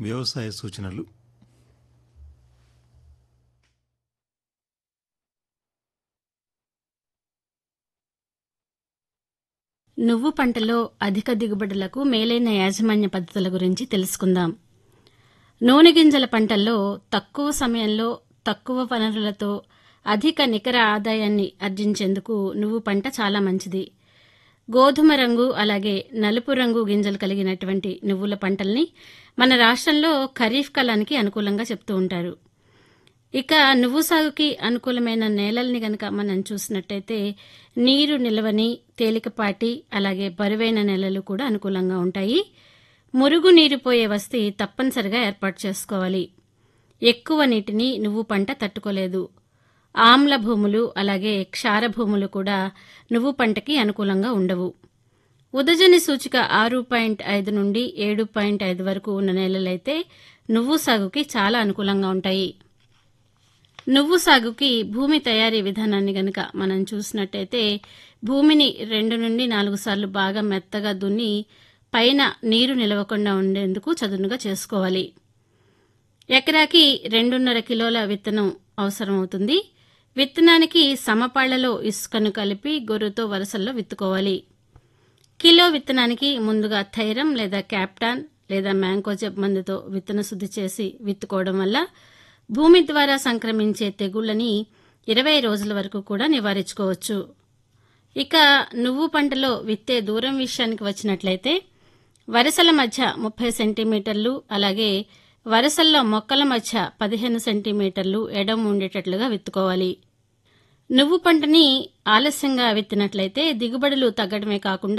వ్యవసాయ సూచనలు నువ్వు పంటలో అధిక దిగుబడులకు మేలైన యాజమాన్య పద్ధతుల గురించి తెలుసుకుందాం నూనె గింజల పంటల్లో తక్కువ సమయంలో తక్కువ వనరులతో అధిక నికర ఆదాయాన్ని ఆర్జించేందుకు నువ్వు పంట చాలా మంచిది గోధుమ రంగు అలాగే నలుపు రంగు గింజలు కలిగినటువంటి నువ్వుల పంటల్ని మన రాష్ట్రంలో ఖరీఫ్ కాలానికి అనుకూలంగా చెప్తూ ఉంటారు ఇక నువ్వు సాగుకి అనుకూలమైన నేలల్ని గనక మనం చూసినట్టయితే నీరు నిలవని తేలికపాటి అలాగే బరువైన నేలలు కూడా అనుకూలంగా ఉంటాయి మురుగు నీరు పోయే వస్తి తప్పనిసరిగా ఏర్పాటు చేసుకోవాలి ఎక్కువ నీటిని నువ్వు పంట తట్టుకోలేదు ఆమ్ల భూములు అలాగే క్షార భూములు కూడా నువ్వు పంటకి అనుకూలంగా ఉండవు ఉదజని సూచిక ఆరు పాయింట్ ఐదు నుండి ఏడు పాయింట్ ఐదు వరకు ఉన్న నేలలైతే నువ్వు సాగుకి చాలా అనుకూలంగా ఉంటాయి నువ్వు సాగుకి భూమి తయారీ విధానాన్ని గనక మనం చూసినట్టయితే భూమిని రెండు నుండి నాలుగు సార్లు బాగా మెత్తగా దున్ని పైన నీరు నిలవకుండా ఉండేందుకు చదునుగా చేసుకోవాలి ఎకరాకి రెండున్నర కిలోల విత్తనం అవసరమవుతుంది విత్తనానికి సమపాళ్లలో ఇసుకను కలిపి గొర్రుతో వరుసల్లో విత్తుకోవాలి కిలో విత్తనానికి ముందుగా థైరం లేదా క్యాప్టాన్ లేదా మ్యాంకోజెబ్ మందుతో విత్తన శుద్ధి చేసి విత్తుకోవడం వల్ల భూమి ద్వారా సంక్రమించే తెగుళ్లని ఇరవై రోజుల వరకు కూడా నివారించుకోవచ్చు ఇక నువ్వు పంటలో విత్తే దూరం విషయానికి వచ్చినట్లయితే వరుసల మధ్య ముప్పై సెంటీమీటర్లు అలాగే వరుసల్లో మొక్కల మధ్య పదిహేను సెంటీమీటర్లు ఎడం ఉండేటట్లుగా విత్తుకోవాలి నువ్వు పంటని ఆలస్యంగా విత్తినట్లయితే దిగుబడులు తగ్గడమే కాకుండా